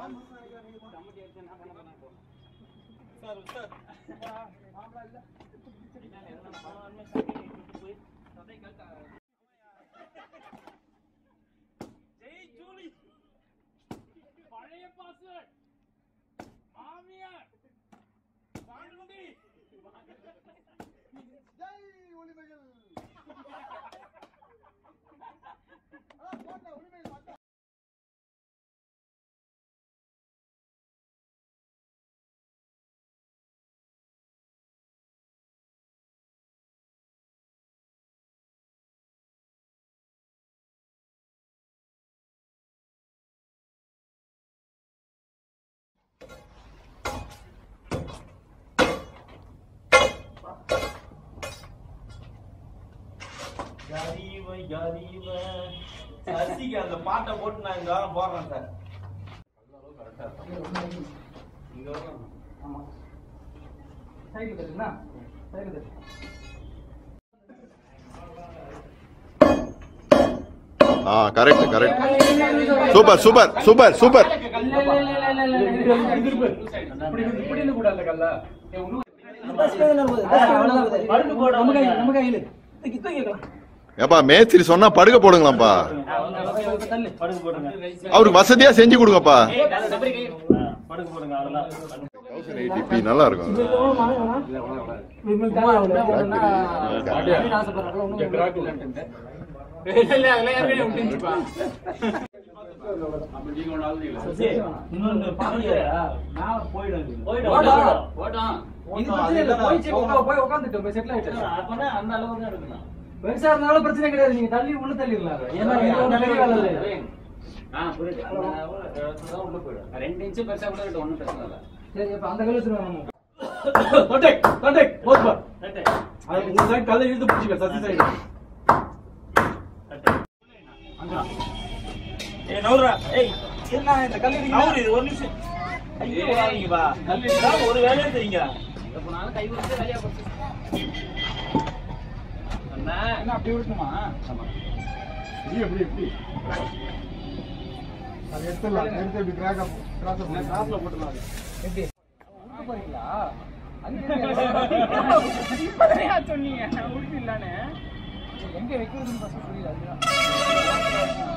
Jai Julie பழைய password மாமியார் வான்குடி ஜெய் ஒளிமைகள் ஆ, போட்டா, ஒளிமைகள் பார்த்தா. ஜாதீவ ஜாதீவ சசிக்கு அந்த பாட்டை போட்டு நான் இந்த வாரம் போடுறேன் சார் இங்க வரணும். ஆ correct correct super super super super ஏப்பா மேஸ்திரி சொன்னா படுக்க போடுங்களாம்ப்பா படுக்க போடுங்க அவருக்கு வசதியா செஞ்சு கொடுங்கப்பா படுக்க போடுங்க அவ்வளவுதான் தௌசண்ட் எயிட்டி நல்லா இருக்கும் சசி, இன்னொன்னு பாருங்க நான் போயிடும் போயிடும் போட்டோம் அப்பனா அந்த அளவுக்கு தான் எடுக்கணும் பெருசா இருந்தாலும் பிரச்சனை கிடையாது நீங்க தள்ளி உள்ள தள்ளிடலாம் அதை. ஏன்னா இது ஒரு நிலைய வேலை இல்லை. ஆ புரியுது தான் உள்ள போயிடும் ரெண்டு இன்ச்சு பெருசா கூட இருக்கட்டும் ஒன்றும் பிரச்சனை இல்லை சரி அப்ப அந்த கழுத்துல நம்ம கான்டாக்ட் கான்டாக்ட் போதுப்பா அது உங்க சைடு கதை இழுத்து பிடிச்சிக்க சசி சைடு ஏய் நவுரா ஏய் என்ன இந்த கல்லு நவுரு இது ஒரு நிமிஷம் ஐயோ வாங்கப்பா கல்லு ஒரு வேலையே தெரியுங்க எப்போ நானும் கை கொடுத்து வேலையா போச்சு அண்ணா என்ன அப்படி விடணுமா அதை எடுத்துடலாம். எடுத்து இப்படி crack ஆ போ- cross ஆ போடலாம். காசுல போட்டுலாம் எப்படி உள்ள போறீங்களா சொன்னீங்க உடுப்பு இல்லானே எங்க வைக்கிறதுன்னு ஃபர்ஸ்ட் புரியல அதுதான்